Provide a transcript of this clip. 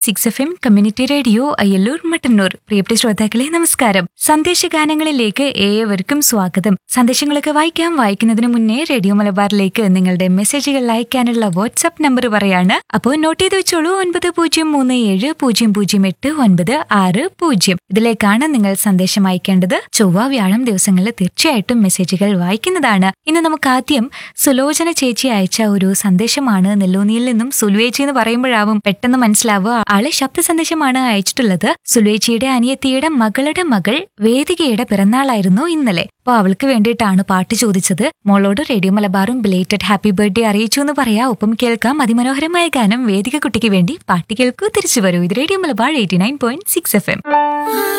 six F M community radio Ayyallur Mattannur പ്രിയപ്പെട്ട ശ്രോതാക്കളെ നമസ്കാരം സന്ദേശഗാനങ്ങളിലേക്ക് ഏവർക്കും സ്വാഗതം സന്ദേശങ്ങളൊക്കെ വായിക്കാം വായിക്കുന്നതിന് മുന്നേ റേഡിയോ മലബാറിലേക്ക് നിങ്ങളുടെ മെസ്സേജുകൾ അയക്കാനുള്ള വാട്സ്ആപ്പ് നമ്പർ പറയാണ് അപ്പോൾ നോട്ട് ചെയ്ത് വെച്ചോളൂ ഒൻപത് പൂജ്യം മൂന്ന് ഏഴ് പൂജ്യം പൂജ്യം എട്ട് ഒൻപത് ആറ് പൂജ്യം ഇതിലേക്കാണ് നിങ്ങൾ സന്ദേശം അയക്കേണ്ടത് ചൊവ്വ വ്യാഴം ദിവസങ്ങളിൽ തീർച്ചയായിട്ടും മെസ്സേജുകൾ വായിക്കുന്നതാണ് ഇന്ന് നമുക്ക് ആദ്യം സുലോചന ചേച്ചി അയച്ച ഒരു സന്ദേശമാണ് നെല്ലൂനിയിൽ നിന്നും സുലുവേച്ചി എന്ന് പറയുമ്പോഴാവും പെട്ടെന്ന് മനസ്സിലാവുക ആള് ശബ്ദ സന്ദേശമാണ് അയച്ചിട്ടുള്ളത് സുലുവേച്ചിയുടെ അനിയത്തിയുടെ മകളുടെ മകൾ വേദികയുടെ പിറന്നാളായിരുന്നു ഇന്നലെ അപ്പൊ അവൾക്ക് വേണ്ടിയിട്ടാണ് പാട്ട് ചോദിച്ചത് മോളോട് റേഡിയോ മലബാറും ബിലേറ്റഡ് ഹാപ്പി ബർത്ത്ഡേ അറിയിച്ചു എന്ന് പറയാ ഒപ്പം കേൾക്കാം അതിമനോഹരമായ ഗാനം വേദിക കുട്ടിക്ക് വേണ്ടി പാട്ട് കേൾക്കൂ തിരിച്ചു വരൂ ഇത് radio Malabar eighty nine point six F M